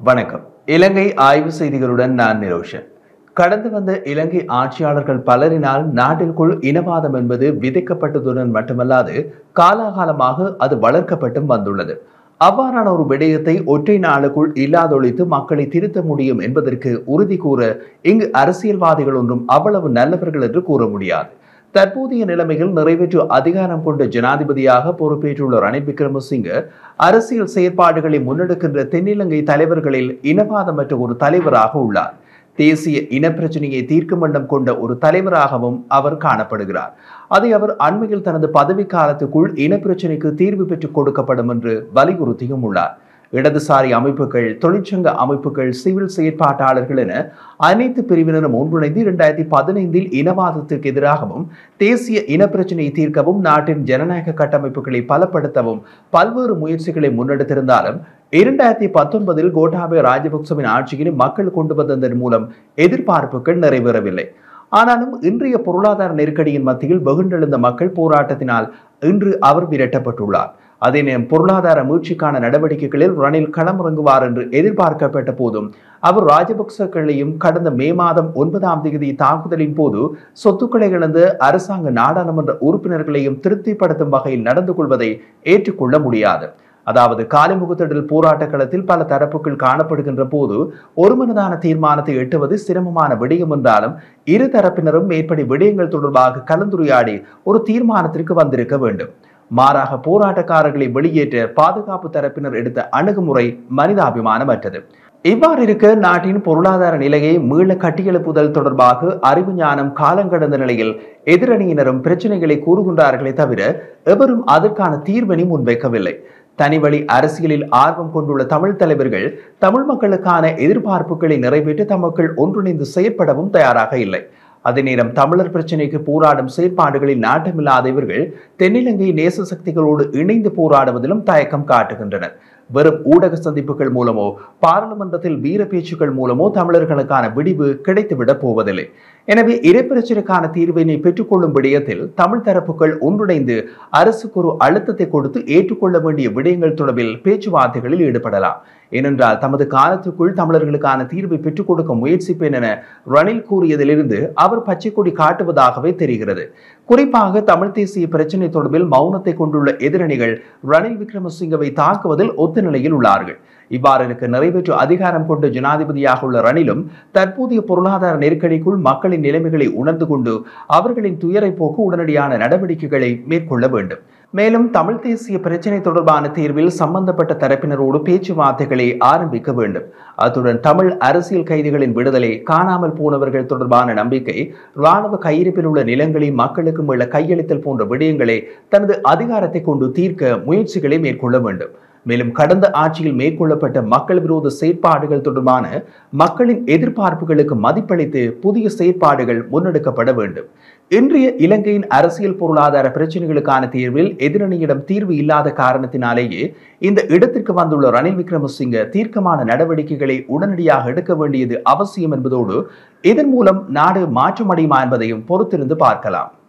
வணக்கம் இலங்கை ஆய்வு செய்திகளுடன் நான் நிரோஷன் கடந்து வந்த இலங்கை ஆட்சியாளர்கள் பலரினால் நாட்டிற்குள் இனவாதம் என்பது விதைக்கப்பட்டதுடன் மட்டுமல்லாது காலாகாலமாக அது வளர்க்கப்பட்டும் வந்துள்ளது அவ்வாறான ஒரு விடயத்தை ஒற்றை நாளுக்குள் இல்லாதொழித்து மக்களை திருத்த முடியும் என்பதற்கு உறுதி கூற இங்கு அரசியல்வாதிகள் ஒன்றும் அவ்வளவு நல்லவர்கள் என்று கூற முடியாது தற்போதைய நிலைமையில் நிறைவேற்று அதிகாரம் கொண்ட ஜனாதிபதியாக பொறுப்பேற்றுள்ள ரணில் விக்ரமசிங்க அரசியல் செயற்பாடுகளை முன்னெடுக்கின்ற தென்னிலங்கை தலைவர்களில் இனவாதமற்ற ஒரு தலைவராக உள்ளார் தேசிய இனப்பிரச்சனையை தீர்க்கும் வண்ணம் கொண்ட ஒரு தலைவராகவும் அவர் காணப்படுகிறார் அதை அவர் அண்மையில் தனது பதவி காலத்துக்குள் இனப்பிரச்சனைக்கு தீர்வு பெற்றுக் கொடுக்கப்படும் என்று வலியுறுத்தியும் உள்ளார் இடதுசாரி அமைப்புகள் தொழிற்சங்க அமைப்புகள் சிவில் செயற்பாட்டாளர்கள் என அனைத்து பிரிவினரும் ஒன்றிணைந்து இரண்டாயிரத்தி பதினைந்தில் இனவாதத்திற்கு எதிராகவும் தேசிய இனப்பிரச்சனையை தீர்க்கவும் நாட்டின் ஜனநாயக கட்டமைப்புகளை பலப்படுத்தவும் பல்வேறு முயற்சிகளை முன்னெடுத்திருந்தாலும் இரண்டாயிரத்தி பத்தொன்பதில் கோட்டாபய ராஜபக்சவின் ஆட்சியில் மக்கள் கொண்டு வந்ததன் மூலம் எதிர்பார்ப்புகள் நிறைவேறவில்லை ஆனாலும் இன்றைய பொருளாதார நெருக்கடியின் மத்தியில் வெகுண்டெழுந்த மக்கள் போராட்டத்தினால் இன்று அவர் விரட்டப்பட்டுள்ளார் அதே நேரம் பொருளாதார மீட்சிக்கான நடவடிக்கைகளில் ரணில் களமிறங்குவார் என்று எதிர்பார்க்கப்பட்ட போதும் அவர் ராஜபக்சக்களையும் கடந்த மே மாதம் ஒன்பதாம் தேதி தாக்குதலின் போது சொத்துக்களை இழந்த அரசாங்க நாடாளுமன்ற உறுப்பினர்களையும் திருப்திப்படுத்தும் வகையில் நடந்து கொள்வதை ஏற்றுக்கொள்ள முடியாது அதாவது காலிமுகத்திடல் போராட்ட களத்தில் பல தரப்புகள் காணப்படுகின்ற போது ஒருமனதான தீர்மானத்தை எட்டுவது சிரமமான விடயம் என்றாலும் இரு தரப்பினரும் மேற்படி விடயங்கள் தொடர்பாக கலந்துரையாடி ஒரு தீர்மானத்திற்கு வந்திருக்க வேண்டும் மாறாக போராட்டக்காரர்களை வெளியேற்ற பாதுகாப்பு தரப்பினர் எடுத்த அணுகுமுறை மனிதாபிமானமற்றது இவ்வாறு இருக்க நாட்டின் பொருளாதார நிலையை மீள கட்டியெழுப்புதல் தொடர்பாக அறிவு ஞானம் காலங்கடந்த நிலையில் எதிரணியினரும் பிரச்சனைகளை கூறுகின்றார்களே தவிர எவரும் அதற்கான தீர்வினை முன்வைக்கவில்லை தனிவழி அரசியலில் ஆர்வம் கொண்டுள்ள தமிழ் தலைவர்கள் தமிழ் மக்களுக்கான எதிர்பார்ப்புகளை நிறைவேற்ற தமக்கள் ஒன்றிணைந்து செயற்படவும் தயாராக இல்லை அதே நேரம் தமிழர் பிரச்சினைக்கு போராடும் செயற்பாடுகளில் நாட்டமில்லாத இவர்கள் தென்னிலங்கை நேச சக்திகளோடு இணைந்து போராடுவதிலும் தயக்கம் காட்டுகின்றனர் வெறும் ஊடக சந்திப்புகள் மூலமோ பாராளுமன்றத்தில் வீர பேச்சுக்கள் மூலமோ தமிழர்களுக்கான விடிவு கிடைத்துவிடப் போவதில்லை எனவே இறைப்பிரச்சனைக்கான தீர்வினை பெற்றுக்கொள்ளும் விடயத்தில் தமிழ் தரப்புகள் ஒன்றிணைந்து அரசுக்கு ஒரு அழுத்தத்தை கொடுத்து ஏற்றுக்கொள்ள வேண்டிய விடயங்கள் தொடர்பில் பேச்சுவார்த்தைகளில் ஈடுபடலாம் ஏனென்றால் தமது காலத்துக்குள் தமிழர்களுக்கான தீர்வை பெற்றுக் கொடுக்க முயற்சிப்பேன் என ரணில் கூறியதிலிருந்து அவர் பச்சை கொடி காட்டுவதாகவே தெரிகிறது குறிப்பாக தமிழ் தேசிய பிரச்சினை தொடர்பில் மௌனத்தை கொண்டுள்ள எதிரணிகள் ரணில் விக்ரமசிங்கவை தாக்குவதில் ஒத்த நிலையில் உள்ளார்கள் இவ்வாறு இருக்க நிறைவேற்று அதிகாரம் கொண்ட ஜனாதிபதியாக உள்ள ரணிலும் தற்போதைய பொருளாதார நெருக்கடிக்குள் மக்களின் நிலைமைகளை உணர்ந்து கொண்டு அவர்களின் துயரை போக்கு உடனடியான நடவடிக்கைகளை மேற்கொள்ள வேண்டும் மேலும் தமிழ் தேசிய பிரச்சினை தொடர்பான தீர்வில் சம்பந்தப்பட்ட தரப்பினரோடு பேச்சுவார்த்தைகளை ஆரம்பிக்க வேண்டும் அத்துடன் தமிழ் அரசியல் கைதிகளின் விடுதலை காணாமல் போனவர்கள் தொடர்பான நம்பிக்கை இராணுவ கையிருப்பில் உள்ள நிலங்களை மக்களுக்கு உள்ள கையளித்தல் போன்ற விடயங்களை தனது அதிகாரத்தை கொண்டு தீர்க்க முயற்சிகளை மேற்கொள்ள வேண்டும் மேலும் கடந்த ஆட்சியில் மேற்கொள்ளப்பட்ட மக்கள் விரோத செயற்பாடுகள் தொடர்பான மக்களின் எதிர்பார்ப்புகளுக்கு மதிப்பளித்து புதிய செயற்பாடுகள் முன்னெடுக்கப்பட வேண்டும் இன்றைய இலங்கையின் அரசியல் பொருளாதார பிரச்சனைகளுக்கான தீர்வில் எதிரணியிடம் தீர்வு இல்லாத காரணத்தினாலேயே இந்த இடத்திற்கு வந்துள்ள ரணில் விக்ரமசிங்க தீர்க்கமான நடவடிக்கைகளை உடனடியாக எடுக்க வேண்டியது அவசியம் என்பதோடு இதன் மூலம் நாடு மாற்றமடையுமா என்பதையும் பொறுத்திருந்து பார்க்கலாம்